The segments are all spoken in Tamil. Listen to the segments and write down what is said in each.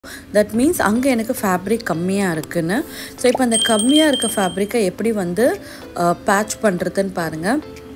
தட் மீன்ஸ் அங்கே எனக்கு ஃபேப்ரிக் கம்மியாக இருக்குன்னு ஸோ இப்போ அந்த கம்மியாக இருக்க ஃபேப்ரிக்கை எப்படி வந்து பேட்ச் பண்ணுறதுன்னு பாருங்கள்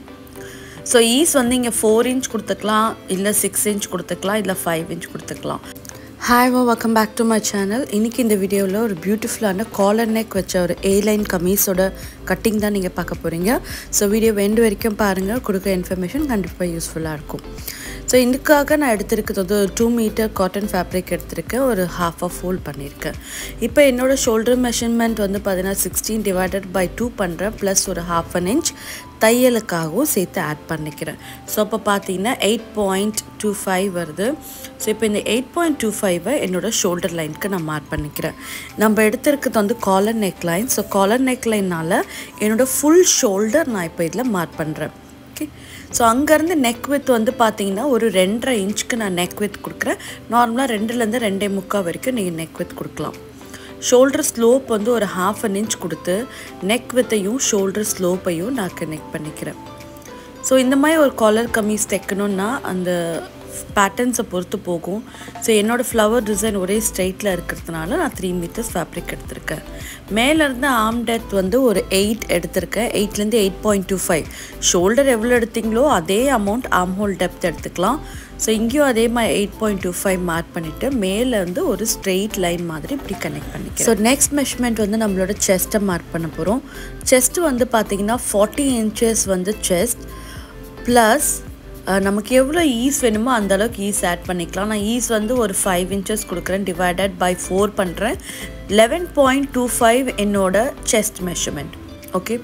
ஸோ ஈஸ் வந்து இங்கே ஃபோர் இன்ச் கொடுத்துக்கலாம் இல்லை சிக்ஸ் இன்ச் கொடுத்துக்கலாம் இல்லை ஃபைவ் இன்ச் கொடுத்துக்கலாம் ஹாய் வா welcome back to my channel இன்றைக்கி இந்த வீடியோவில் ஒரு பியூட்டிஃபுல்லான காலர் நெக் வச்ச ஒரு ஏ லைன் கமீஸோட கட்டிங் தான் நீங்கள் பார்க்க போகிறீங்க ஸோ வீடியோ வெண்டு வரைக்கும் பாருங்கள் கொடுக்குற இன்ஃபர்மேஷன் கண்டிப்பாக யூஸ்ஃபுல்லாக இருக்கும் ஸோ இதுக்காக நான் எடுத்திருக்கிறது வந்து ஒரு டூ மீட்டர் காட்டன் ஃபேப்ரிக் எடுத்திருக்கேன் ஒரு ஹாஃப் ஆஃப் ஃபோல்ட் பண்ணியிருக்கேன் இப்போ என்னோடய ஷோல்டர் மெஷர்மெண்ட் வந்து பார்த்தீங்கன்னா சிக்ஸ்டீன் டிவைடட் பை டூ பண்ணுறேன் ப்ளஸ் ஒரு ஹாஃப் அன் இன்ச் தையலுக்காகவும் சேர்த்து ஆட் பண்ணிக்கிறேன் ஸோ அப்போ பார்த்தீங்கன்னா எயிட் பாயிண்ட் டூ ஃபைவ் வருது ஸோ இப்போ இந்த எயிட் பாயிண்ட் டூ ஃபைவை என்னோடய ஷோல்டர் லைனுக்கு நான் மார்க் பண்ணிக்கிறேன் நம்ம எடுத்திருக்கிறது வந்து collar neck line so collar neck லைனால் என்னோடய ஃபுல் ஷோல்டர் நான் இப்போ இதில் மார்க் பண்ணுறேன் ஓகே ஸோ அங்கேருந்து நெக் வித் வந்து பார்த்தீங்கன்னா ஒரு ரெண்டரை இன்ச்சுக்கு நான் நெக் வித் கொடுக்குறேன் நார்மலாக ரெண்டுலேருந்து ரெண்டே முக்கால் வரைக்கும் நீங்கள் நெக் வித் கொடுக்கலாம் ஷோல்டர் ஸ்லோப் வந்து ஒரு ஹாஃப் அன் இன்ச் கொடுத்து நெக் வித்தையும் ஷோல்டர் ஸ்லோப்பையும் நான் கனெக்ட் பண்ணிக்கிறேன் ஸோ இந்த மாதிரி ஒரு காலர் கமீஸ் தைக்கணுன்னா அந்த பேட்டர்ன்ஸை பொறுத்து போகும் ஸோ என்னோடய ஃப்ளவர் டிசைன் ஒரே ஸ்ட்ரைட்டில் இருக்கிறதுனால நான் த்ரீ மீட்டர்ஸ் ஃபேப்ரிக் எடுத்திருக்கேன் மேலேருந்து ஆம் டெப்த் வந்து ஒரு எயிட் எடுத்திருக்கேன் எயிட்லேருந்து eight point two five shoulder எவ்வளோ எடுத்தீங்களோ அதே அமௌண்ட் ஆம் ஹோல் டெப்த் எடுத்துக்கலாம் ஸோ இங்கேயும் அதே மாதிரி eight point two five mark பண்ணிவிட்டு மேலே வந்து ஒரு ஸ்ட்ரெயிட் லைன் மாதிரி இப்படி கனெக்ட் பண்ணிக்கிறேன் ஸோ நெக்ஸ்ட் மெஷர்மெண்ட் வந்து நம்மளோட செஸ்ட்டை மார்க் பண்ண போகிறோம் செஸ்ட் வந்து பார்த்திங்கன்னா ஃபார்ட்டி இன்ச்சஸ் வந்து செஸ்ட் ப்ளஸ் நமக்கு எவ்வளோ ஈஸ் வேணுமோ அந்த அளவுக்கு ஈஸ் ஆட் பண்ணிக்கலாம் நான் ஈஸ் வந்து ஒரு ஃபைவ் இன்ச்சஸ் கொடுக்குறேன் டிவைடட் பை ஃபோர் பண்ணுறேன் லெவன் பாயிண்ட் டூ ஃபைவ் என்னோட chest measurement okay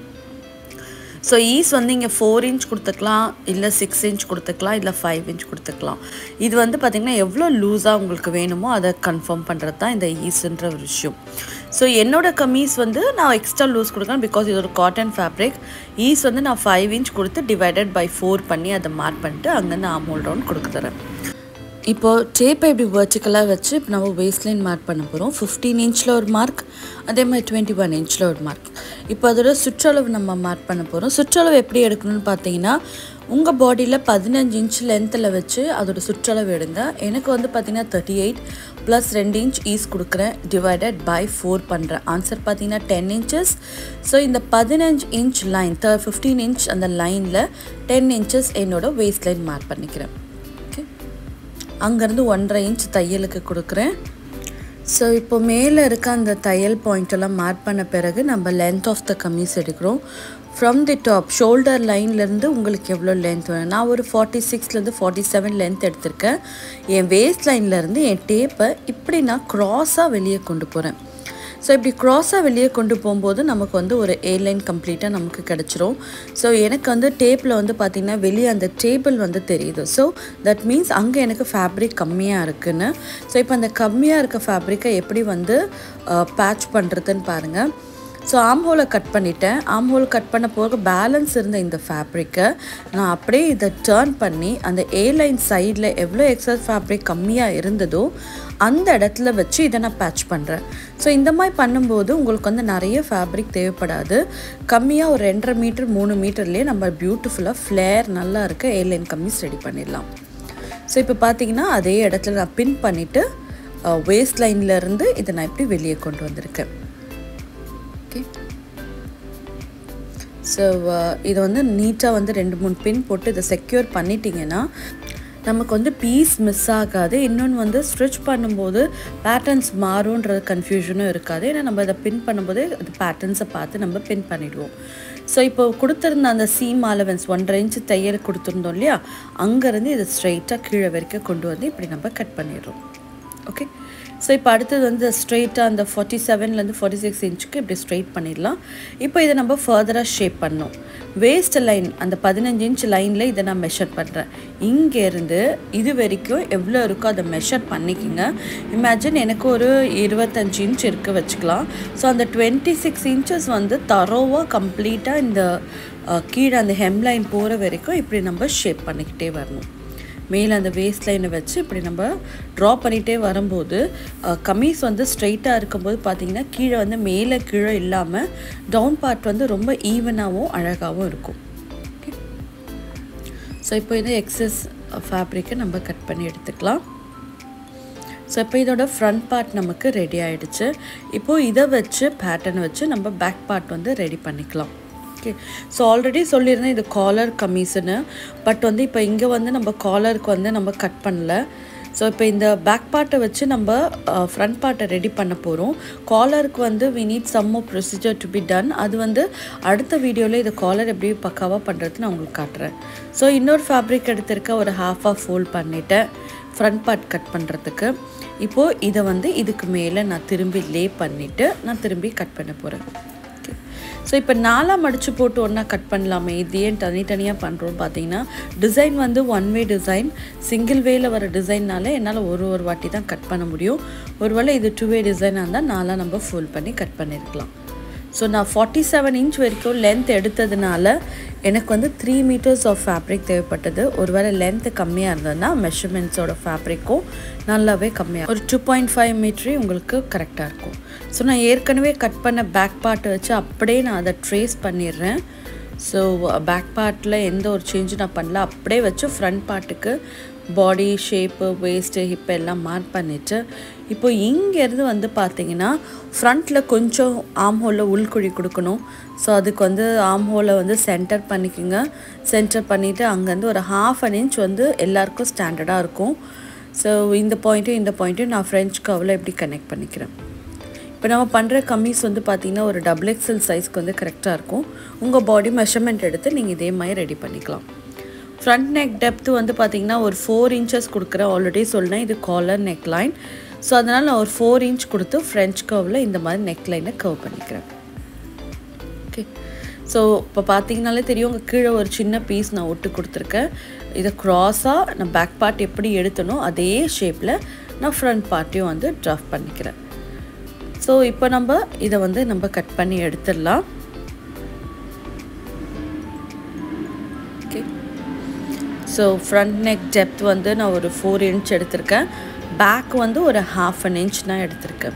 so ease வந்து இங்கே ஃபோர் இன்ச் கொடுத்துக்கலாம் இல்லை சிக்ஸ் இன்ச் கொடுத்துக்கலாம் இல்லை ஃபைவ் இன்ச் கொடுத்துக்கலாம் இது வந்து பார்த்திங்கன்னா எவ்வளோ லூஸாக உங்களுக்கு வேணுமோ அதை கன்ஃபார்ம் பண்ணுறது தான் இந்த ஈஸுன்ற ஒரு விஷயம் ஸோ என்னோடய கமீஸ் வந்து நான் எக்ஸ்ட்ரா லூஸ் கொடுக்குறேன் பிகாஸ் இது ஒரு காட்டன் ஃபேப்ரிக் ஈஸ் வந்து நான் ஃபைவ் இன்ச் கொடுத்து டிவைடட் பை ஃபோர் பண்ணி அதை மார்க் பண்ணிட்டு அங்கேருந்து ஆம் ஹோல் ரவுண்ட் கொடுக்கு தரேன் இப்போது டேப்பை இப்படி வெர்டிக்கலாக வச்சு இப்போ நம்ம வேஸ்ட் லைன் மார்க் பண்ண போகிறோம் ஃபிஃப்டீன் இன்ச்சில் ஒரு மார்க் அதே மாதிரி டுவெண்ட்டி ஒன் இன்ச்சில் ஒரு மார்க் இப்போ அதோட சுற்றளவு நம்ம மார்க் பண்ண போகிறோம் சுற்றளவு எப்படி எடுக்கணும்னு பார்த்தீங்கன்னா உங்கள் பாடியில் பதினஞ்சு இன்ச் லென்த்தில் வச்சு அதோட சுற்றளவு எடுங்க எனக்கு வந்து பார்த்திங்கன்னா தேர்ட்டி எயிட் ப்ளஸ் ரெண்டு இன்ச் ஈஸ் கொடுக்குறேன் டிவைடட் பை ஃபோர் பண்ணுறேன் ஆன்சர் பார்த்தீங்கன்னா டென் இன்ச்சஸ் ஸோ இந்த பதினஞ்சு inch line the fifteen inch அந்த லைனில் டென் இன்ச்சஸ் என்னோட வேஸ்ட் லைன் மார்க் பண்ணிக்கிறேன் ஓகே அங்கேருந்து ஒன்றரை இன்ச் தையலுக்கு கொடுக்குறேன் ஸோ இப்போ மேலே இருக்க அந்த தையல் பாயிண்டெல்லாம் மார்க் பண்ண பிறகு நம்ம லென்த் ஆஃப் த கமீஸ் எடுக்கிறோம் ஃப்ரம் தி டாப் ஷோல்டர் லைன்லேருந்து உங்களுக்கு எவ்வளோ லென்த் வேணும் நான் ஒரு ஃபார்ட்டி சிக்ஸ்லேருந்து ஃபார்ட்டி செவன் லென்த் எடுத்திருக்கேன் என் வேஸ்ட் லைன்லேருந்து என் டேப்பை இப்படி நான் க்ராஸாக வெளியே கொண்டு போகிறேன் ஸோ இப்படி க்ராஸாக வெளியே கொண்டு போகும்போது நமக்கு வந்து ஒரு ஏ லைன் கம்ப்ளீட்டாக நமக்கு கிடச்சிரும் ஸோ எனக்கு வந்து டேப்பில் வந்து பார்த்திங்கன்னா வெளியே அந்த டேபிள் வந்து தெரியுது ஸோ தட் மீன்ஸ் அங்கே எனக்கு ஃபேப்ரிக் கம்மியாக இருக்குன்னு ஸோ இப்போ அந்த கம்மியாக இருக்க ஃபேப்ரிக்கை எப்படி வந்து பேட்ச் பண்ணுறதுன்னு பாருங்கள் ஸோ ஆம்ஹோலை கட் பண்ணிட்டேன் ஆம்ஹோல் கட் பண்ண போக பேலன்ஸ் இருந்த இந்த ஃபேப்ரிக்கை நான் அப்படியே இதை டேர்ன் பண்ணி அந்த ஏ லைன் சைடில் எவ்வளோ எக்ஸஸ் ஃபேப்ரிக் கம்மியாக இருந்ததோ அந்த இடத்துல வச்சு இதை நான் பேட்ச் பண்ணுறேன் ஸோ இந்த மாதிரி பண்ணும்போது உங்களுக்கு வந்து நிறைய ஃபேப்ரிக் தேவைப்படாது கம்மியாக ஒரு ரெண்டரை மீட்டர் மூணு மீட்டர்லேயே நம்ம பியூட்டிஃபுல்லாக ஃப்ளேர் நல்லா இருக்க ஏ லைன் கம்மிஸ் ரெடி பண்ணிடலாம் ஸோ இப்போ பார்த்தீங்கன்னா அதே இடத்துல நான் பின் பண்ணிவிட்டு வேஸ்ட் லைன்லேருந்து இதை நான் இப்படி வெளியே கொண்டு வந்திருக்கேன் ஓகே ஸோ இதை வந்து நீட்டாக வந்து ரெண்டு மூணு பின் போட்டு இதை செக்யூர் பண்ணிட்டீங்கன்னா நமக்கு வந்து பீஸ் மிஸ் ஆகாது இன்னொன்று வந்து ஸ்ட்ரிச் பண்ணும்போது பேட்டர்ன்ஸ் மாறுன்ற கன்ஃபியூஷனும் இருக்காது ஏன்னா நம்ம இதை பின் பண்ணும்போது அந்த பேட்டர்ன்ஸை பார்த்து நம்ம பின் பண்ணிவிடுவோம் ஸோ இப்போ கொடுத்துருந்த அந்த சீம் அலவன்ஸ் ஒன்றரை இன்ச்சு தையல் கொடுத்துருந்தோம் இல்லையா அங்கேருந்து இதை ஸ்ட்ரைட்டாக கீழே வரைக்கும் கொண்டு வந்து இப்படி நம்ம கட் பண்ணிடுறோம் ஓகே ஸோ இப்போ அடுத்தது வந்து ஸ்ட்ரெயிட்டாக அந்த ஃபார்ட்டி செவன்லேருந்து ஃபார்ட்டி சிக்ஸ் இன்ச்சுக்கு இப்படி ஸ்ட்ரெயிட் பண்ணிடலாம் இப்போ இதை நம்ம ஃபர்தராக ஷேப் பண்ணோம் வேஸ்ட் லைன் அந்த பதினஞ்சு இன்ச் லைனில் இதை நான் மெஷர் பண்ணுறேன் இங்கேருந்து இது வரைக்கும் எவ்வளோ இருக்கோ அதை மெஷர் பண்ணிக்கோங்க இமேஜின் எனக்கு ஒரு இருபத்தஞ்சி இன்ச் இருக்க வச்சுக்கலாம் ஸோ அந்த டுவெண்ட்டி சிக்ஸ் இன்ச்சஸ் வந்து தரோவாக கம்ப்ளீட்டாக இந்த கீழே அந்த ஹெம்லைன் போகிற வரைக்கும் இப்படி நம்ம ஷேப் பண்ணிக்கிட்டே வரணும் மேலே அந்த வேஸ்ட் லைனை வச்சு இப்படி நம்ம ட்ரா பண்ணிகிட்டே வரும்போது கமீஸ் வந்து ஸ்ட்ரைட்டாக இருக்கும்போது பார்த்திங்கன்னா கீழே வந்து மேலே கீழே இல்லாமல் டவுன் பார்ட் வந்து ரொம்ப ஈவனாகவும் அழகாகவும் இருக்கும் ஓகே ஸோ இப்போ இந்த எக்ஸஸ் ஃபேப்ரிக்கை நம்ம கட் பண்ணி எடுத்துக்கலாம் ஸோ இப்போ இதோட ஃப்ரண்ட் பார்ட் நமக்கு ரெடி ஆயிடுச்சு இப்போது இதை வச்சு பேட்டர்ன் வச்சு நம்ம பேக் பார்ட் வந்து ரெடி பண்ணிக்கலாம் ஓகே ஸோ ஆல்ரெடி சொல்லியிருந்தேன் இது காலர் கமீஸ்னு பட் வந்து இப்போ இங்கே வந்து நம்ம காலருக்கு வந்து நம்ம கட் பண்ணல ஸோ இப்போ இந்த பேக் பார்ட்டை வச்சு நம்ம ஃப்ரண்ட் பார்ட்டை ரெடி பண்ண போகிறோம் காலருக்கு வந்து we need some more procedure to be done அது வந்து அடுத்த வீடியோவில் இது காலர் எப்படி பக்காவாக பண்ணுறது நான் உங்களுக்கு காட்டுறேன் ஸோ இன்னொரு ஃபேப்ரிக் எடுத்திருக்க ஒரு ஹாஃபாக ஃபோல்ட் பண்ணிவிட்டேன் ஃப்ரண்ட் பார்ட் கட் பண்ணுறதுக்கு இப்போது இதை வந்து இதுக்கு மேலே நான் திரும்பி லே பண்ணிவிட்டு நான் திரும்பி கட் பண்ண போகிறேன் ஓகே ஸோ இப்போ நாலாக மடித்து போட்டு ஒன்றா கட் பண்ணலாமே இது ஏன் தனித்தனியாக பண்ணுறோம் பார்த்தீங்கன்னா டிசைன் வந்து ஒன் வே டிசைன் சிங்கிள் வேல வர டிசைன்னால என்னால் ஒரு ஒரு வாட்டி தான் கட் பண்ண முடியும் ஒருவேளை இது டூ வே டிசைனாக இருந்தால் நாலாக நம்ம ஃபுல் பண்ணி கட் பண்ணியிருக்கலாம் ஸோ நான் ஃபார்ட்டி செவன் இன்ச் வரைக்கும் லென்த் எடுத்ததுனால எனக்கு வந்து த்ரீ மீட்டர்ஸ் ஆஃப் ஃபேப்ரிக் தேவைப்பட்டது ஒருவேளை லென்த்து கம்மியாக இருந்ததுன்னா மெஷர்மெண்ட்ஸோட ஃபேப்ரிக்கும் நல்லாவே கம்மியாக ஒரு டூ பாயிண்ட் ஃபைவ் மீட்டரே உங்களுக்கு கரெக்டாக இருக்கும் ஸோ நான் ஏற்கனவே கட் பண்ண பேக் பார்ட்டை வச்சு அப்படியே நான் அதை ட்ரேஸ் பண்ணிடுறேன் ஸோ பேக் பார்ட்டில் எந்த ஒரு சேஞ்சும் நான் பண்ணல அப்படியே வச்சு ஃப்ரண்ட் பார்ட்டுக்கு பாடி ஷேப்பு வேஸ்ட்டு ஹிப் எல்லாம் மார்க் பண்ணிவிட்டு இப்போ இங்கேருந்து வந்து பார்த்தீங்கன்னா ஃப்ரண்ட்டில் கொஞ்சம் ஆம் ஹோலில் உள்குழி கொடுக்கணும் ஸோ அதுக்கு வந்து ஆம் ஹோலை வந்து சென்டர் பண்ணிக்கோங்க சென்டர் பண்ணிவிட்டு அங்கேருந்து ஒரு ஹாஃப் அன் இன்ச் வந்து எல்லாருக்கும் ஸ்டாண்டர்டாக இருக்கும் ஸோ இந்த பாயிண்ட்டும் இந்த பாயிண்ட்டும் நான் ஃப்ரெஞ்ச் கவில் எப்படி கனெக்ட் பண்ணிக்கிறேன் இப்போ நம்ம பண்ணுற கம்மீஸ் வந்து பார்த்திங்கன்னா ஒரு டபுள் எக்ஸல் சைஸ்க்கு வந்து கரெக்டாக இருக்கும் உங்கள் பாடி மெஷர்மெண்ட் எடுத்து நீங்கள் இதே மாதிரி ரெடி பண்ணிக்கலாம் ஃப்ரண்ட் நெக் டெப்த்து வந்து பார்த்திங்கன்னா ஒரு ஃபோர் இன்ச்சஸ் கொடுக்குறேன் ஆல்ரெடி சொன்னேன் இது காலர் நெக் லைன் ஸோ அதனால் நான் ஒரு ஃபோர் இன்ச் கொடுத்து ஃப்ரெஞ்ச் கர்வில் இந்த மாதிரி நெக் லைனை கர்வ் பண்ணிக்கிறேன் ஓகே ஸோ இப்போ பார்த்தீங்கனாலே தெரியும் உங்கள் கீழே ஒரு சின்ன பீஸ் நான் ஒட்டு கொடுத்துருக்கேன் இதை க்ராஸாக நான் பேக் பார்ட் எப்படி எடுத்தனோ அதே ஷேப்பில் நான் ஃப்ரண்ட் பார்ட்டையும் வந்து ட்ராஃப்ட் பண்ணிக்கிறேன் ஸோ இப்போ நம்ம இதை வந்து நம்ம கட் பண்ணி எடுத்துடலாம் okay so front neck depth வந்து நான் ஒரு ஃபோர் இன்ச் எடுத்திருக்கேன் பேக் வந்து ஒரு ஹாஃப் அன் இன்ச் நான் எடுத்திருக்கேன்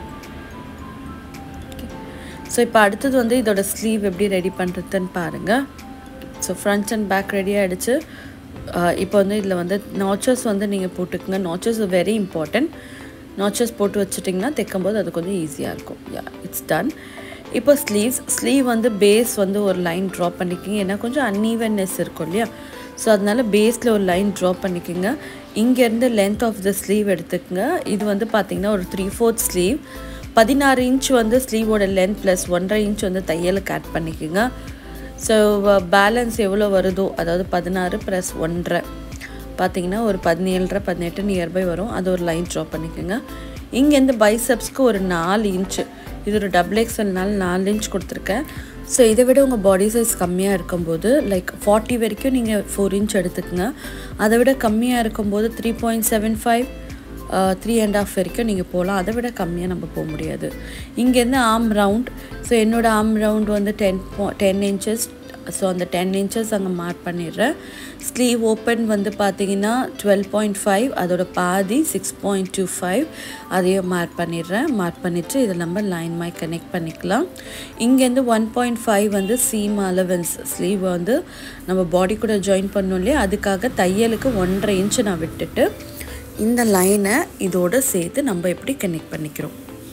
ஸோ இப்போ அடுத்தது வந்து இதோட ஸ்லீவ் எப்படி ரெடி பண்ணுறதுன்னு பாருங்கள் so front and back ready ஆகிடுச்சு இப்போ வந்து இதில் வந்து நாச்சஸ் வந்து நீங்கள் போட்டுக்கோங்க நாச்சஸ் வெரி இம்பார்ட்டண்ட் நாச்சஸ் போட்டு வச்சுட்டிங்கன்னா தைக்கும்போது அது கொஞ்சம் ஈஸியாக இருக்கும் யா இட்ஸ் டன் இப்போ ஸ்லீவ்ஸ் ஸ்லீவ் வந்து பேஸ் வந்து ஒரு லைன் ட்ரா பண்ணிக்கிங்க ஏன்னா கொஞ்சம் அன்ஈவன்னஸ் இருக்கும் இல்லையா ஸோ அதனால் பேஸில் ஒரு லைன் ட்ரா பண்ணிக்கோங்க இங்கேருந்து லென்த் ஆஃப் த ஸ்லீவ் எடுத்துக்கோங்க இது வந்து பார்த்திங்கன்னா ஒரு த்ரீ ஃபோர்த் ஸ்லீவ் பதினாறு இன்ச் வந்து ஸ்லீவோட லென்த் ப்ளஸ் ஒன்றரை இன்ச் வந்து தையலுக்கு ஆட் பண்ணிக்கோங்க ஸோ பேலன்ஸ் எவ்வளோ வருதோ அதாவது பதினாறு ப்ளஸ் ஒன்றரை பார்த்தீங்கன்னா ஒரு பதினேழரை பதினெட்டு நியர்பை வரும் அது ஒரு லைன் ட்ரா பண்ணிக்கோங்க இங்கேருந்து பைசப்ஸ்க்கு ஒரு நாலு இன்ச்சு இது ஒரு டபுள் எக்ஸ்எல்னால நாலு இன்ச் கொடுத்துருக்கேன் ஸோ இதை விட உங்கள் பாடி சைஸ் கம்மியாக இருக்கும்போது லைக் ஃபார்ட்டி வரைக்கும் நீங்கள் ஃபோர் இன்ச் எடுத்துக்கங்க அதை விட கம்மியாக இருக்கும்போது three point seven five three and half வரைக்கும் நீங்கள் போகலாம் அதை விட கம்மியாக நம்ம போக முடியாது இங்கேருந்து ஆம் ரவுண்ட் ஸோ என்னோடய ஆம் ரவுண்ட் வந்து டென் டென் இன்ச்சஸ் ஸோ அந்த டென் இன்ச்சஸ் அங்கே மார்க் பண்ணிடுறேன் ஸ்லீவ் ஓப்பன் வந்து பார்த்தீங்கன்னா டுவெல் பாயிண்ட் ஃபைவ் அதோட பாதி சிக்ஸ் பாயிண்ட் டூ ஃபைவ் அதையும் மார்க் பண்ணிடுறேன் மார்க் பண்ணிவிட்டு இதில் நம்ம லைன் மாய் கனெக்ட் பண்ணிக்கலாம் இங்கேருந்து ஒன் பாயிண்ட் ஃபைவ் வந்து சீம் அலவன்ஸ் ஸ்லீவ் வந்து நம்ம பாடி கூட ஜாயின் பண்ணோம் இல்லையா அதுக்காக தையலுக்கு ஒன்றரை இன்ச்சு நான் விட்டுட்டு இந்த லைனை இதோடு சேர்த்து நம்ம எப்படி கனெக்ட் பண்ணிக்கிறோம்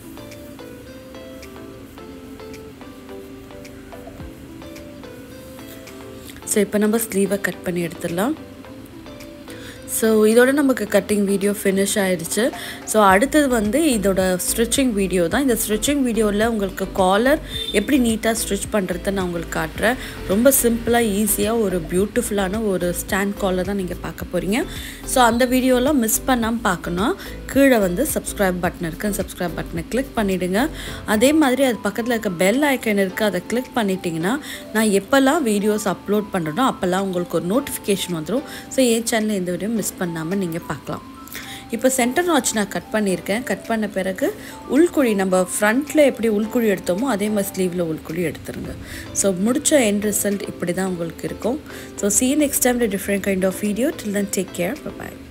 ஸோ இப்போ நம்ம ஸ்லீவை கட் பண்ணி எடுத்துடலாம் ஸோ இதோட நமக்கு கட்டிங் வீடியோ ஃபினிஷ் ஆயிடுச்சு ஸோ அடுத்தது வந்து இதோட ஸ்டிச்சிங் வீடியோ தான் இந்த ஸ்டிச்சிங் வீடியோவில் உங்களுக்கு காலர் எப்படி நீட்டாக ஸ்டிச் பண்ணுறத நான் உங்களுக்கு காட்டுறேன் ரொம்ப சிம்பிளாக ஈஸியாக ஒரு பியூட்டிஃபுல்லான ஒரு ஸ்டாண்ட் காலர் தான் நீங்கள் பார்க்க போகிறீங்க ஸோ அந்த வீடியோலாம் மிஸ் பண்ணாமல் பார்க்கணும் கீழே வந்து சப்ஸ்கிரைப் பட்டன் இருக்குது சப்ஸ்கிரைப் பட்டனை கிளிக் பண்ணிவிடுங்க அதே மாதிரி அது பக்கத்தில் இருக்க பெல் ஐக்கன் இருக்குது அதை கிளிக் பண்ணிட்டீங்கன்னா நான் எப்போல்லாம் வீடியோஸ் அப்லோட் பண்ணுறனோ அப்போல்லாம் உங்களுக்கு ஒரு நோட்டிஃபிகேஷன் வந்துடும் ஸோ என் சேனலில் எந்த வீடியோ மிஸ் பண்ணாமல் நீங்கள் பார்க்கலாம் இப்போ சென்டர் நாச் நான் கட் பண்ணியிருக்கேன் கட் பண்ண பிறகு உள்குழி நம்ம ஃப்ரண்ட்டில் எப்படி உள்குழி எடுத்தோமோ அதே மாதிரி ஸ்லீவில் உள்குழி எடுத்துருங்க ஸோ முடிச்ச எண்ட் ரிசல்ட் இப்படி தான் உங்களுக்கு இருக்கும் so see next time different kind of video till then take care bye